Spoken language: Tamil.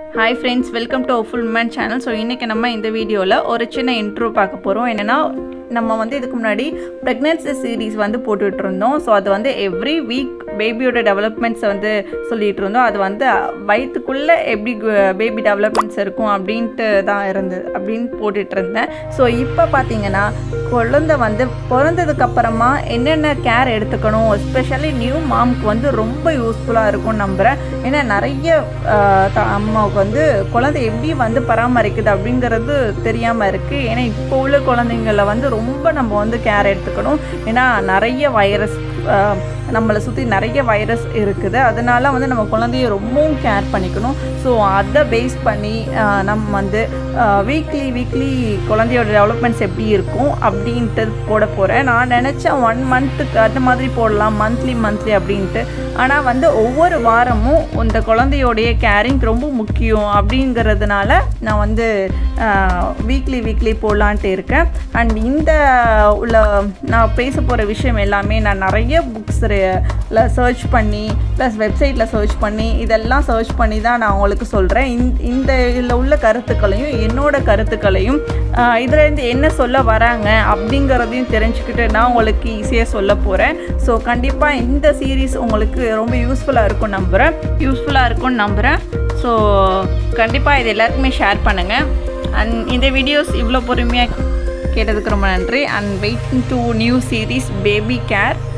hi friends welcome to full man channel so இன்றைக்கி நம்ம இந்த வீடியோவில் ஒரு சின்ன இன்ட்ரோ பார்க்க போகிறோம் என்னென்னா நம்ம வந்து இதுக்கு முன்னாடி ப்ரெக்னென்சி சீரீஸ் வந்து போட்டுட்டு இருந்தோம் ஸோ அது வந்து எவ்ரி வீக் பேபியோட டெவலப்மெண்ட்ஸை வந்து சொல்லிகிட்டு இருந்தோம் அது வந்து வயிற்றுக்குள்ளே எப்படி பேபி டெவலப்மெண்ட்ஸ் இருக்கும் அப்படின்ட்டு தான் இருந்தது அப்படின்னு போட்டுட்டு இருந்தேன் ஸோ இப்போ பார்த்தீங்கன்னா குழந்தை வந்து பிறந்ததுக்கு அப்புறமா என்னென்ன கேர் எடுத்துக்கணும் எஸ்பெஷலி நியூ மாம்க்கு வந்து ரொம்ப யூஸ்ஃபுல்லாக இருக்கும்னு நம்புகிறேன் ஏன்னா நிறைய ஆஹ், த- அம்மாவுக்கு வந்து குழந்தை எப்படி வந்து பராமரிக்குது அப்படிங்கிறது தெரியாமல் இருக்குது ஏன்னா இப்போ உள்ள குழந்தைங்கள வந்து ரொம்ப நம்ம வந்து கேர் எடுத்துக்கணும் ஏன்னா நிறைய வைரஸ் நம்மளை சுற்றி நிறைய வைரஸ் இருக்குது அதனால வந்து நம்ம குழந்தைய ரொம்பவும் கேர் பண்ணிக்கணும் ஸோ அதை பேஸ் பண்ணி ஆஹ், நம்ம வந்து வீக்லி வீக்லி குழந்தையோட டெவலப்மெண்ட்ஸ் எப்படி இருக்கும் அப்படின்ட்டு போட போகிறேன் நான் நினச்சேன் ஒன் மந்த்துக்கு அந்த மாதிரி போடலாம் மந்த்லி மந்த்லி அப்படின்ட்டு ஆனால் வந்து ஒவ்வொரு வாரமும் இந்த குழந்தையோடைய கேரிங் ரொம்ப முக்கியம் அப்படிங்கிறதுனால நான் வந்து வீக்லி வீக்லி போடலான்ட்டு இருக்கேன் அண்ட் இந்த உள்ள நான் பேச போகிற விஷயம் எல்லாமே நான் நிறைய புக்ஸில் சர்ச் பண்ணி ப்ளஸ் வெப்சைட்டில் சர்ச் பண்ணி இதெல்லாம் சர்ச் பண்ணி தான் நான் உங்களுக்கு சொல்கிறேன் இந்த இதில் உள்ள கருத்துக்களையும் என்னோட கருத்துக்களையும் இதுலேருந்து என்ன சொல்ல வராங்க அப்படிங்கிறதையும் தெரிஞ்சுக்கிட்டு நான் உங்களுக்கு ஈஸியாக சொல்ல போகிறேன் ஸோ கண்டிப்பாக இந்த சீரீஸ் உங்களுக்கு ரொம்ப யூஸ்ஃபுல்லாக இருக்கும் நம்புகிறேன் யூஸ்ஃபுல்லாக இருக்கும்னு நம்புகிறேன் ஸோ கண்டிப்பாக இது எல்லாருக்குமே ஷேர் பண்ணுங்கள் அண்ட் இந்த வீடியோஸ் இவ்வளோ பொறுமையாக கேட்டதுக்கு ரொம்ப நன்றி and waiting to new series baby care